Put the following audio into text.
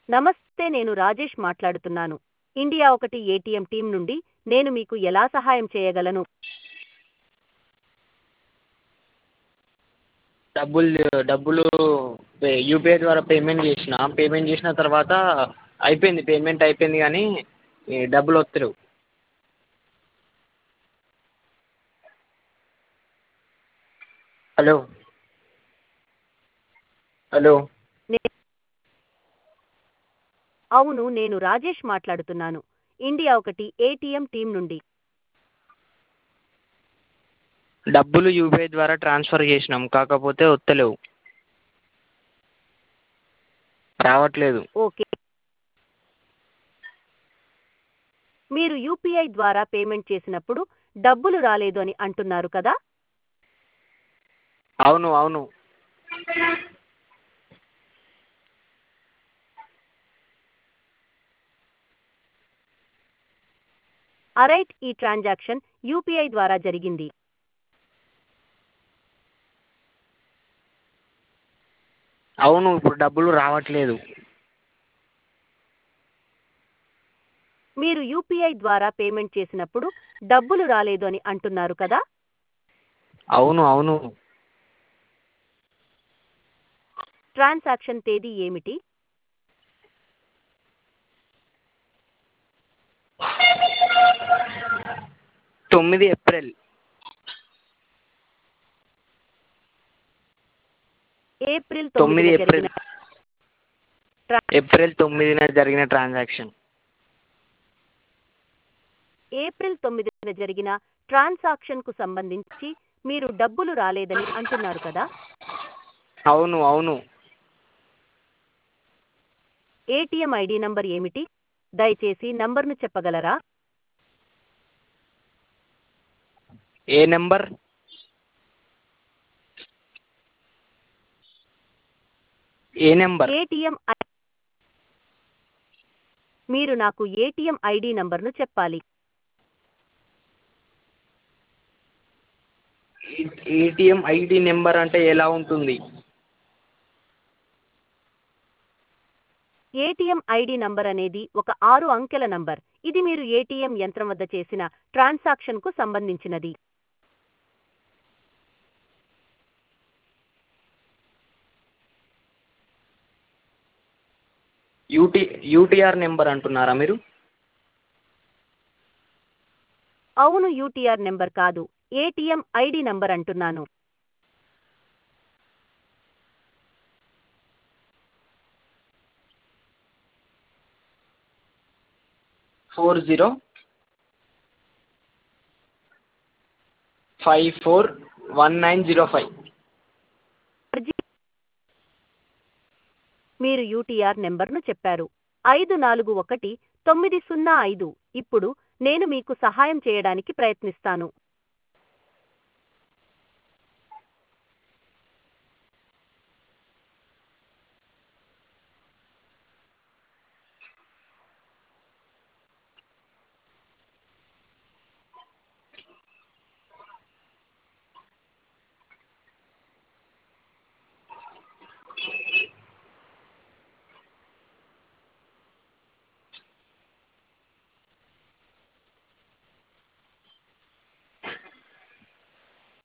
నమస్తే నేను రాజేష్ మాట్లాడుతున్నాను ఇండియా ఒకటి ఏటీఎం టీం నుండి నేను మీకు ఎలా సహాయం చేయగలను డబ్బులు డబ్బులు యూపీఐ ద్వారా పేమెంట్ చేసిన పేమెంట్ చేసిన తర్వాత అయిపోయింది పేమెంట్ అయిపోయింది కానీ ఈ డబ్బులు వస్తలేవు హలో హలో నే- అవును నేను రాజేష్ మాట్లాడుతున్నాను ఇండియా ఒకటి ఏటీఎం టీం నుండి డబ్బులు యూపీఐ ద్వారా ట్రాన్స్ఫర్ చేసినాం కాకపోతే వస్తలేవు రావట్లేదు ఓకే మీరు యూపీఐ ద్వారా పేమెంట్ చేసినప్పుడు డబ్బులు రాలేదు అని అంటున్నారు కదా అవును అవును అరైట్ ఈ ట్రాన్సాక్షన్ యూపీఐ ద్వారా జరిగింది అవును ఇప్పుడు డబ్బులు రావట్లేదు మీరు యూపీఐ ద్వారా పేమెంట్ చేసినప్పుడు డబ్బులు రాలేదు అని అంటున్నారు కదా అవును అవును ట్రాన్సాక్షన్ తేదీ ఏమిటి తొమ్మిది ఏప్రిల్ ఏప్రిల్ తొమ్మిది తొమ్మిదిన ఏప్రిల్ జరిగిన ట్రా- ఏప్రిల్ తొమ్మిదిన జరిగిన ట్రాన్సాక్షన్ ఏప్రిల్ తొమ్మిదిన జరిగిన ట్రాన్సాక్షన్ కు సంబంధించి మీరు డబ్బులు రాలేదని అంటున్నారు కదా అవును అవును ఏటీఎం ఐడి నంబర్ ఏమిటి దయచేసి నంబర్ను చెప్పగలరా ఏ నెంబర్ ఏ నెంబర్ ఏటీఎం ఐ- మీరు నాకు ఏటీఎం ఐడి నంబర్ను చెప్పాలి ఏటీఎం ఐడి నెంబర్ అంటే ఎలా ఉంటుంది ఏటీఎం ఐడి నంబర్ అనేది ఒక ఆరు అంకెల నంబర్ ఇది మీరు ఏటీఎం యంత్రం వద్ద చేసిన ట్రాన్సాక్షన్ కు సంబంధించినది యూటీ యూటీఆర్ నెంబర్ అంటున్నారా మీరు అవును యూటీఆర్ నెంబర్ కాదు ఏటీఎం ఐడి నంబర్ అంటున్నాను four zero five four one nine zero five అర్జీ- మీరు యూటీఆర్ నెంబర్ను చెప్పారు ఐదు నాలుగు ఒకటి తొమ్మిది సున్నా ఐదు ఇప్పుడు నేను మీకు సహాయం చేయడానికి ప్రయత్నిస్తాను